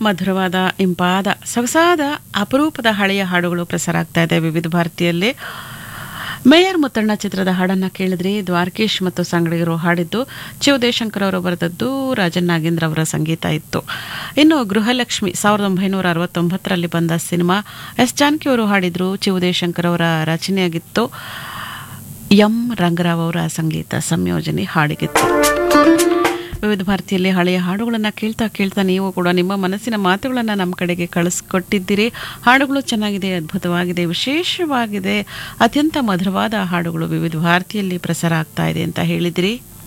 ಮಧುರವಾದ ಇಂಪಾದ ಸೊಗಸಾದ ಅಪರೂಪದ ಹಳೆಯ ಹಾಡುಗಳು ಪ್ರಸಾರ ಆಗ್ತಾ ಇದೆ ವಿವಿಧ ಭಾರತೀಯಲ್ಲಿ ಮೇಯರ್ ಮುತ್ತಣ್ಣ ಚಿತ್ರದ ಹಾಡನ್ನ ಕೇಳಿದ್ರಿ ದ್ವಾರಕೀಶ್ ಮತ್ತು ಸಂಗಡಿಗರು ಹಾಡಿದ್ದು ಶಿವದೇಶಂಕರ್ ಅವರು ಬರೆದದ್ದು ರಾಜನ್ ನಾಗೇಂದ್ರ ಅವರ ಸಂಗೀತ ಇತ್ತು ಇನ್ನು ಗೃಹಲಕ್ಷ್ಮಿ ಸಾವಿರದ ಒಂಬೈನೂರ ಅರವತ್ತೊಂಬತ್ತರಲ್ಲಿ ಬಂದ ಸಿನಿಮಾ ಎಸ್ ಜಾನಕಿ ಅವರು ಹಾಡಿದ್ರು ಶಿವದೇಶಂಕರ್ ಅವರ ರಚನೆಯಾಗಿತ್ತು ಎಂ ರಂಗರಾವ್ ಅವರ ಸಂಗೀತ ಸಂಯೋಜನೆ ಹಾಡಿಗಿತ್ತು ವಿವಿಧ ಭಾರತಿಯಲ್ಲಿ ಹಳೆಯ ಹಾಡುಗಳನ್ನು ಕೇಳ್ತಾ ಕೇಳ್ತಾ ನೀವು ಕೂಡ ನಿಮ್ಮ ಮನಸ್ಸಿನ ಮಾತುಗಳನ್ನು ನಮ್ಮ ಕಡೆಗೆ ಕಳಿಸ್ಕೊಟ್ಟಿದ್ದೀರಿ ಹಾಡುಗಳು ಚೆನ್ನಾಗಿದೆ ಅದ್ಭುತವಾಗಿದೆ ವಿಶೇಷವಾಗಿದೆ ಅತ್ಯಂತ ಮಧುರವಾದ ಹಾಡುಗಳು ವಿವಿಧ ಭಾರತಿಯಲ್ಲಿ ಪ್ರಸಾರ ಆಗ್ತಾ ಇದೆ ಅಂತ ಹೇಳಿದಿರಿ